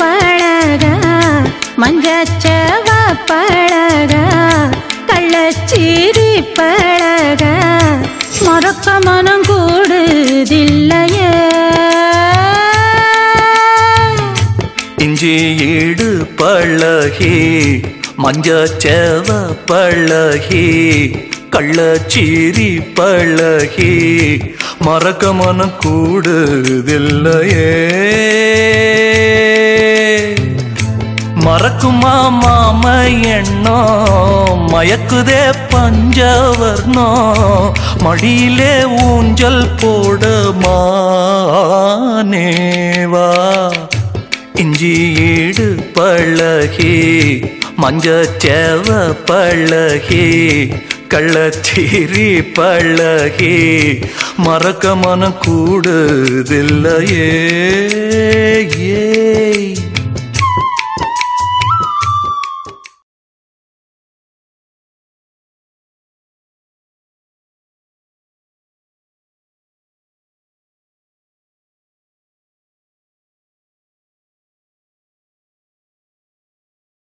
பழகா மஞ்சச்சவ பழகா கள்ளச்சீரி பழகா மறக்க மனம் கூடுதில்லையே இஞ்சி ஈடு பழகி மஞ்சச்சேவ பழகி கள்ளச்சீரி பழகி மறக்க மனம் கூடுதில்லையே மறக்குமா மாம எண்ணம் மயக்குதே பஞ்சவர்ணோ மடியிலே ஊஞ்சல் போட மானேவா இஞ்சி ஈடு பழகி மஞ்சச்சேவ பழகி கள்ளச்சீரி பழகி மறக்க மனம் கூடுதில்லையே